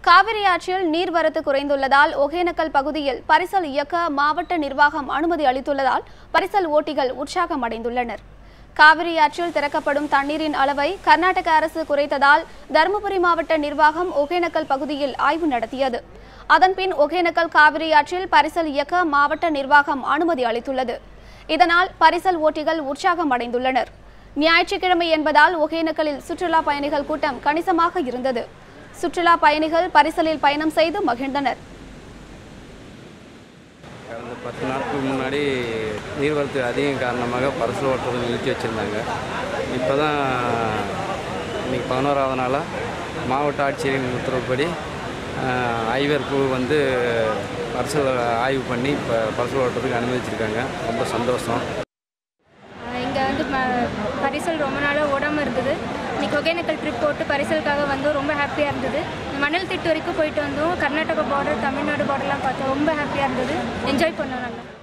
காவிரி ஆற்றில் நீர்வரத்து குறைந்துள்ளதால் ஒகேனக்கல் பகுதியில் பரிசல் இயக்க மாவட்ட நிர்வாகம் அனுமதி அளித்துள்ளதால் பரிசல் ஓட்டிகள் உற்சாகம் அடைந்துள்ளனர் காவிரி ஆற்றில் திறக்கப்படும் தண்ணீரின் அளவை கர்நாடக அரசு குறைத்ததால் தருமபுரி மாவட்ட நிர்வாகம் ஒகேனக்கல் பகுதியில் ஆய்வு நடத்தியது அதன்பின் ஒகேனக்கல் காவிரி ஆற்றில் பரிசல் இயக்க மாவட்ட நிர்வாகம் அனுமதி அளித்துள்ளது இதனால் பரிசல் ஓட்டிகள் உற்சாகம் அடைந்துள்ளனர் ஞாயிற்றுக்கிழமை என்பதால் ஒகேனக்கலில் சுற்றுலா பயணிகள் கூட்டம் கணிசமாக இருந்தது சுற்றுலா பயணிகள் பரிசலில் பயணம் செய்து மகிழ்ந்தனர் கடந்த பத்து நாட்களுக்கு முன்னாடி நீர்வரத்து அதிகம் காரணமாக பரிசல் ஓட்டுறதை நிறுத்தி வச்சுருந்தாங்க இப்போ தான் இன்னைக்கு பதினோராவது நாளாக மாவட்ட ஆட்சியரின் உத்தரவுப்படி ஆஹ், ஐவர் குழு வந்து பரிசல் ஆய்வு பண்ணி இப்போ பரிசல் ஓட்டுறதுக்கு அனுமதிச்சிருக்காங்க ரொம்ப சந்தோஷம் இங்கே வந்து ம- பரிசல் ரொம்ப நாளாக ஓடாமல் இருந்தது இன்னைக்கு ஒகேனக்கல் ட்ரிப் போட்டு பரிசலுக்காக வந்தோம் ரொம்ப ஹாப்பியாக இருந்தது மணல் திட்டு வரைக்கும் போயிட்டு வந்தோம் கர்நாடகா பார்டர் தமிழ்நாடு பார்டர்லாம் பார்த்தோம் ரொம்ப ஹாப்பியாக இருந்தது என்ஜாய் பண்ணோம் நாங்கள்